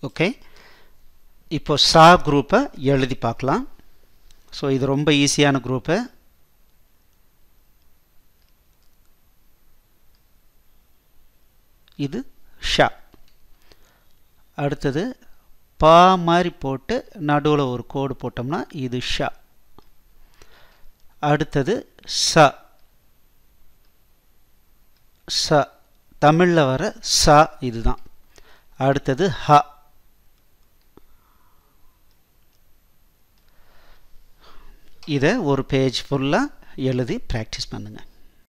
okay இப்போ சா குரூப்பை எழுதி பார்க்கலாம் ஸோ இது ரொம்ப ஈஸியான குரூப்பு இது ஷா அடுத்தது பா மாதிரி போட்டு நடுவில் ஒரு கோடு போட்டோம்னா இது ஷா அடுத்தது ச ச தமிழில் வர ச இதுதான் அடுத்தது ஹ இதை ஒரு பேஜ் ஃபுல்லாக எழுதி ப்ராக்டிஸ் பண்ணுங்கள்